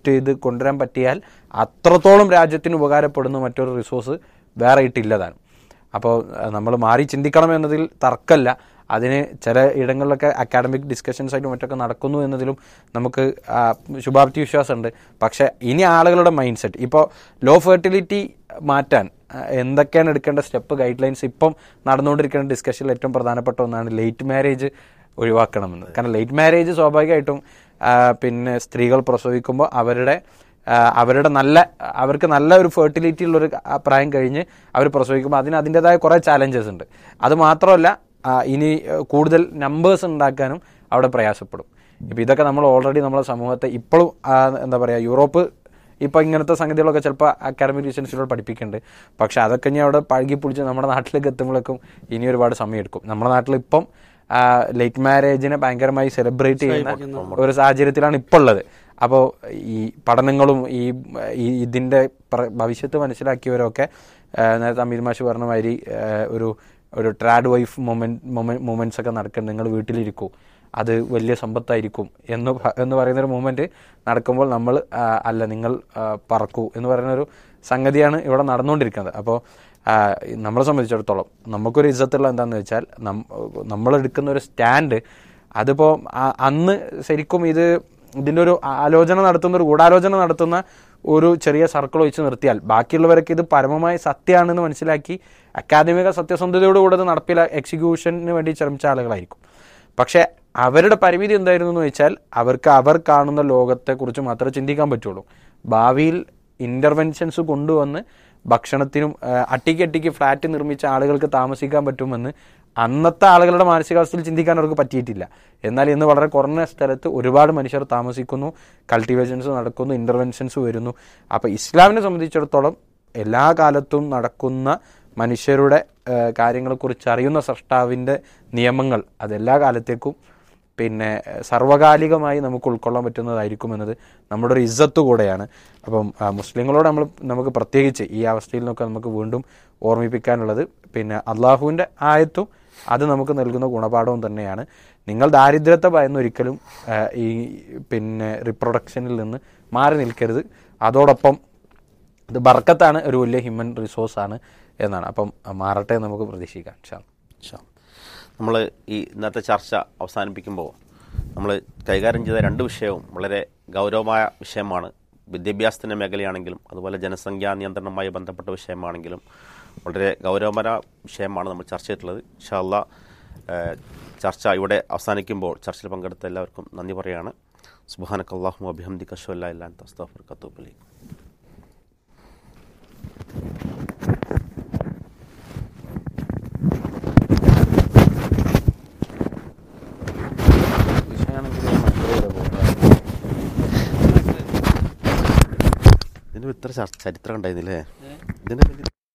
Adopt ചെയ്ത് കൊണ്ടുവരാൻ പറ്റിയാൽ അത്രത്തോളം രാജ്യത്തിന് ഉപകാരപ്പെടുന്ന മറ്റൊരു റിസോഴ്സ് വേറെ ഇട്ടില്ലതാണ് അപ്പോൾ നമ്മൾ മാറി ചിന്തിക്കണം എന്നതിൽ തർക്കമല്ല അതിന് ചില ഇടങ്ങളിലൊക്കെ അക്കാഡമിക് ഡിസ്കഷൻസ് ആയിട്ടും മറ്റൊക്കെ നടക്കുന്നു എന്നതിലും നമുക്ക് ആ, ശുഭാപ്തി വിശ്വാസമുണ്ട് പക്ഷേ ഇനി ആളുകളുടെ മൈൻഡ് സെറ്റ് ഇപ്പോൾ ലോ ഫെർട്ടിലിറ്റി മാറ്റാൻ ആ, എന്തൊക്കെയാണ് എടുക്കേണ്ട സ്റ്റെപ്പ് ഗൈഡ് ലൈൻസ് ഇപ്പം നടന്നുകൊണ്ടിരിക്കുന്ന ഡിസ്കഷനിൽ ഏറ്റവും പ്രധാനപ്പെട്ട ഒന്നാണ് ലേറ്റ് മാരേജ് ഒഴിവാക്കണമെന്ന് കാരണം ലേറ്റ് മാരേജ് സ്വാഭാവികമായിട്ടും ആ, പിന്നെ സ്ത്രീകൾ പ്രസവിക്കുമ്പോൾ അവരുടെ ആ, അവരുടെ നല്ല അവർക്ക് നല്ല ഒരു ഫെർട്ടിലിറ്റി ഉള്ളൊരു ആ പ്രായം കഴിഞ്ഞ് അവർ പ്രസവിക്കുമ്പോൾ അതിന് അതിൻ്റെതായ കുറേ ചാലഞ്ചസ് ഉണ്ട് അത് മാത്രമല്ല ആ, ഇനി ആ, കൂടുതൽ നമ്പേഴ്സ് ഉണ്ടാക്കാനും അവിടെ പ്രയാസപ്പെടും ഇപ്പം ഇതൊക്കെ നമ്മൾ ഓൾറെഡി നമ്മളെ സമൂഹത്തെ ഇപ്പോഴും ആ, എന്താ പറയുക യൂറോപ്പ് ഇപ്പം ഇങ്ങനത്തെ സംഗതികളൊക്കെ ചിലപ്പോൾ അക്കാഡമിക് റീസൺസിലൂടെ പഠിപ്പിക്കുന്നുണ്ട് പക്ഷെ അതൊക്കെ ഇനി അവിടെ പഴകി പിടിച്ച് നമ്മുടെ നാട്ടിലേക്ക് എത്തുമ്പോഴേക്കും ഇനി ഒരുപാട് സമയം എടുക്കും നമ്മുടെ നാട്ടിൽ ഇപ്പം ലേറ്റ് മാരേജിനെ ഭയങ്കരമായി സെലിബ്രേറ്റ് ചെയ്യുന്ന ഒരു സാഹചര്യത്തിലാണ് ഇപ്പോൾ ഉള്ളത് അപ്പോൾ ഈ പഠനങ്ങളും ഈ ഈ ഇതിൻ്റെ പ്ര- ഭവിഷ്യത്ത് മനസ്സിലാക്കിയവരൊക്കെ ആ, നേരത്തെ അമീർ മാഷ് പറഞ്ഞ മാതിരി ആ, ഒരു ഒരു ട്രാഡ് വൈഫ് മൊമെന്റ് മൊമെന്റ്സ് ഒക്കെ നടക്കുന്നുണ്ട് നിങ്ങൾ വീട്ടിലിരിക്കൂ അത് വലിയ സമ്പത്തായിരിക്കും എന്ന് പ- എന്ന് പറയുന്ന ഒരു മൂമെന്റ് നടക്കുമ്പോൾ നമ്മൾ ആ, അല്ല നിങ്ങൾ ആ, പറക്കൂ എന്ന് പറയുന്ന ഒരു സംഗതിയാണ് ഇവിടെ നടന്നുകൊണ്ടിരിക്കുന്നത് അപ്പോൾ നമ്മളെ സംബന്ധിച്ചിടത്തോളം നമുക്കൊരു ഇജ്ജത്തുള്ള എന്താണെന്ന് വെച്ചാൽ നമ്മൾ എടുക്കുന്ന ഒരു സ്റ്റാൻഡ് അതിപ്പോൾ അന്ന് ശരിക്കും ഇത് ഇതിൻ്റെ ഒരു ആലോചന നടത്തുന്ന ഒരു ഗൂഢാലോചന നടത്തുന്ന ഒരു ചെറിയ സർക്കിൾ വെച്ച് നിർത്തിയാൽ ബാക്കിയുള്ളവരൊക്കെ ഇത് പരമമായ സത്യമാണെന്ന് മനസ്സിലാക്കി അക്കാദമിക സത്യസന്ധതയോടുകൂടെ ഇത് നടപ്പില എക്സിക്യൂഷന് വേണ്ടി ശ്രമിച്ച ആളുകളായിരിക്കും പക്ഷേ അവരുടെ പരിമിതി എന്തായിരുന്നു എന്ന് വെച്ചാൽ അവർക്ക് അവർ കാണുന്ന ലോകത്തെക്കുറിച്ച് മാത്രമേ ചിന്തിക്കാൻ പറ്റുള്ളൂ ഭാവിയിൽ ഇന്റർവെൻഷൻസ് കൊണ്ടുവന്ന് ഭക്ഷണത്തിനും ആ, അട്ടിക്ക് അട്ടിക്ക് ഫ്ലാറ്റ് നിർമ്മിച്ച ആളുകൾക്ക് താമസിക്കാൻ പറ്റുമെന്ന് അന്നത്തെ ആളുകളുടെ മാനസികാവസ്ഥയിൽ ചിന്തിക്കാൻ അവർക്ക് പറ്റിയിട്ടില്ല എന്നാൽ ഇന്ന് വളരെ കുറഞ്ഞ സ്ഥലത്ത് ഒരുപാട് മനുഷ്യർ താമസിക്കുന്നു കൾട്ടിവേഷൻസ് നടക്കുന്നു ഇന്റർവെൻഷൻസ് വരുന്നു അപ്പോൾ ഇസ്ലാമിനെ സംബന്ധിച്ചിടത്തോളം എല്ലാ കാലത്തും നടക്കുന്ന മനുഷ്യരുടെ ഏഹ്, കാര്യങ്ങളെക്കുറിച്ച് അറിയുന്ന സൃഷ്ടാവിൻ്റെ നിയമങ്ങൾ അതെല്ലാ കാലത്തേക്കും പിന്നെ ഏഹ്, സർവകാലികമായി നമുക്ക് ഉൾക്കൊള്ളാൻ പറ്റുന്നതായിരിക്കും എന്നത് നമ്മുടെ ഒരു ഇജ്ജത്ത് കൂടെയാണ് അപ്പം ആ, മുസ്ലിങ്ങളോട് നമ്മൾ നമുക്ക് പ്രത്യേകിച്ച് ഈ അവസ്ഥയിൽ നിന്നൊക്കെ നമുക്ക് വീണ്ടും ഓർമ്മിപ്പിക്കാനുള്ളത് പിന്നെ അള്ളാഹുവിൻ്റെ ആയത്തും അത് നമുക്ക് നൽകുന്ന ഗുണപാഠവും തന്നെയാണ് നിങ്ങൾ ദാരിദ്ര്യത്തെ ഭയന്നൊരിക്കലും ആ, ഈ പിന്നെ റിപ്രൊഡക്ഷനിൽ നിന്ന് മാറി നിൽക്കരുത് അതോടൊപ്പം ഇത് ബർക്കത്താണ് ഒരു വലിയ ഹ്യൂമൻ റിസോഴ്സ് ആണ് എന്നാണ് അപ്പം മാറട്ടെ എന്ന് നമുക്ക് പ്രതീക്ഷിക്കാം ഇൻഷാ അല്ലാ. നമ്മൾ ഈ ഇന്നത്തെ ചർച്ച അവസാനിപ്പിക്കുമ്പോൾ നമ്മൾ കൈകാര്യം ചെയ്ത രണ്ട് വിഷയവും വളരെ ഗൗരവമായ വിഷയമാണ് വിദ്യാഭ്യാസത്തിൻ്റെ മേഖലയാണെങ്കിലും അതുപോലെ ജനസംഖ്യാ നിയന്ത്രണവുമായി ബന്ധപ്പെട്ട വിഷയമാണെങ്കിലും വളരെ ഗൗരവമായ വിഷയമാണ് നമ്മൾ ചർച്ച ചെയ്തിട്ടുള്ളത് ഇൻഷാല്ല ചർച്ച ഇവിടെ അവസാനിക്കുമ്പോൾ ചർച്ചയിൽ പങ്കെടുത്ത എല്ലാവർക്കും നന്ദി പറയുകയാണ് സുബാനക്കല്ലാഹു അഭിഹംദി കഷുല്ല ഇല്ലാൻ തസ്താഫർ കത്തൂപ്പലി വിഷയമാണെങ്കിൽ മറ്റൊരു വരെ പോകും. ഇതിന് ഇത്ര ചർച്ച- ചരിത്രം ഉണ്ടായിരുന്നില്ലേ ഇതിന്